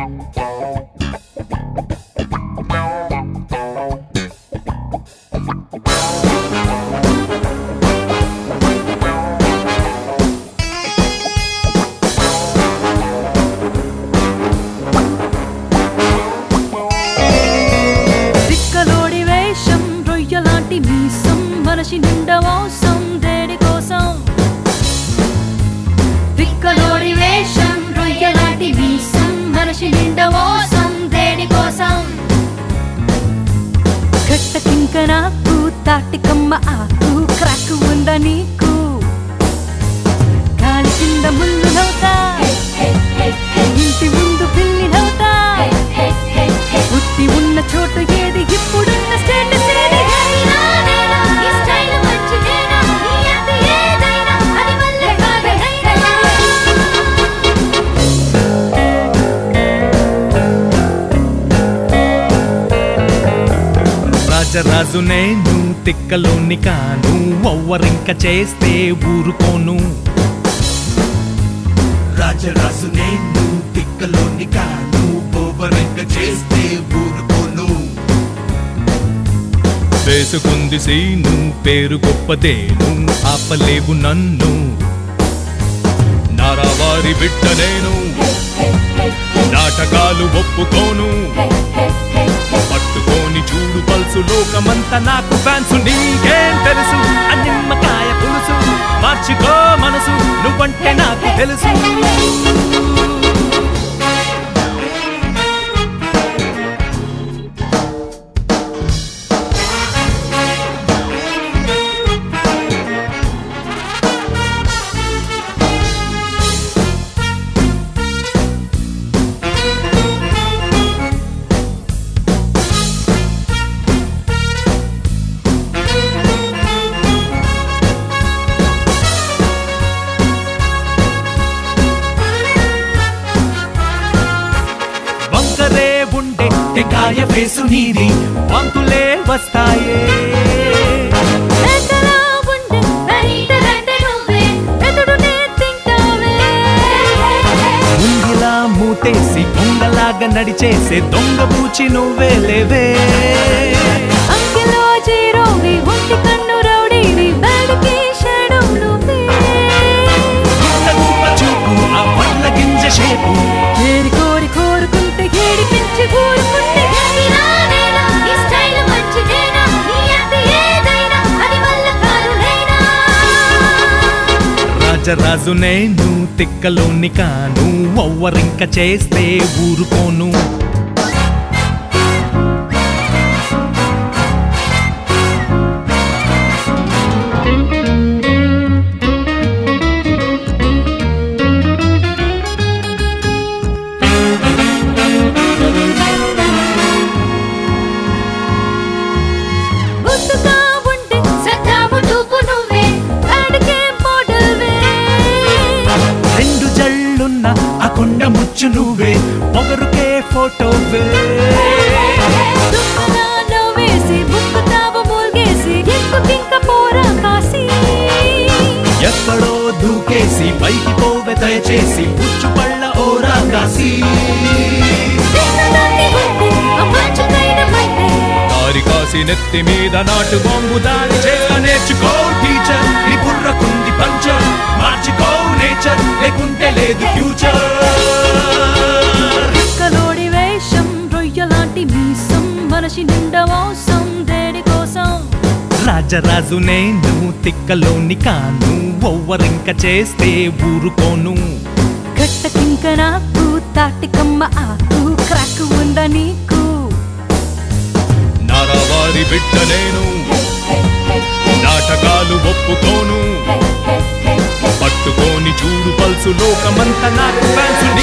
దిక్కలోడి వేషం రొయ్యలాంటి మీసం మనిషి నిండా మోసం దేడి కోసం దిక్కలోడి వేషం రొయ్యలాంటి మీసం మనిషి నిండా మోసం దేడి కోసం కట్టకింక నాకు తాటికమ్మ ఆకు క్రాక్ ఉందా నీకు కాలి కింద ముళ్ళు నవ్వుతా ఇంటి ముందు పిల్లి నవ్వుతా పుట్టి ఉన్న చోటు ఏది ఇప్పుడున్న స్టేటస్ ఏది ఈ స్టైల్ మంచిదేనా ఈ అంత ఏదైనా అది వల్లే కాదనైనా రాజరాజు నేను తిక్కలోని కాను ఒవ్వరింక చేస్తే ఊరుకోను రాజరాజు నేను తిక్కలోని కాను ఓవరంగ చేస్తే ఊరుకోను వేసుకుంది సీను పేరు గొప్పదేను ఆపలేవు నన్ను నారావారి బిడ్డ నేను నాటకాలు ఒప్పుకోను పట్టుకోని చూడు పల్సు లోకమంతా నాకు ఫ్యాన్స్ నీకేం తెలుసు ఆ నిమ్మకాయ పులుసు మార్చుకో మనసు నువ్వంటే నాకు తెలుసు వంకరే ఉండే టెకాయ వేసు నీది వంతులే వస్తాయే ఎంతలా ఉండే వెంటరంటే నువ్వే ఎదుడునే తింటావే ముంగిలా మూతేసి దొంగలాగా నడిచేసే దొంగ పూచి నువ్వే లేవే అంకెలో జీరోవి ఒంటి కన్ను రౌడీవి బ్యాడ్కి షాడో నువ్వే ఇంత గొప్ప చూపు ఆ పళ్ళ గింజ షేపు ఏరి కోరి కోరుకుంటే ఏడిపించి ఊరుకుంటే ఏదిరానేనా? ఈ స్టైల్ మంచిదేనా? నీ అంత ఏదైనా అది వల్ల కాదులేనా? రాజరాజు నేను తిక్కలోని కాను ఒవ్వరింక చేస్తే ఊరుకోను ముద్దుగా ఉంటే సద్దాము చూపు నువ్వే బ్యాడ్కే మోడల్వే రెండు జల్లున్న ఆ కొండ ముచ్చు నువ్వే పొగరుకే ఫోటోవే దుమ్మలా నవ్వేసి ముక్కుతావు మూల్గేసి ఎక్కుకింక పోరా కాసి ఎక్కడో దూకేసి పైకి పోవె దయచేసి పుచ్చు పళ్ళ ఓరా కాసి చిన్నదాన్ని ఉంటే ఆ మంచుకైన మైతే దారి కాసి నెత్తి మీద నాటు బాంబు దాడి చేత నేర్చుకో టీచర్ నీ బుర్రకుంది పంచర్ మార్చుకో నేచర్ లేకుంటే లేదు ఫ్యూచర్ కలోడి వేషం రొయ్యలాంటి మీసం మనిషి నిండా మోసం దేడి కోసం రాజరాజు నేను తిక్కలోని కాను ఒవ్వరింక చేస్తే ఊరుకోను గట్టకింక నాకు తాటికమ్మ ఆకు క్రాక్ ఉందా నీకు నారావారి బిడ్డ నేను నాటకాలు ఒప్పుకోను పట్టుకోని చూడు పల్సు లోకమంతా నాకు ఫ్యాన్స్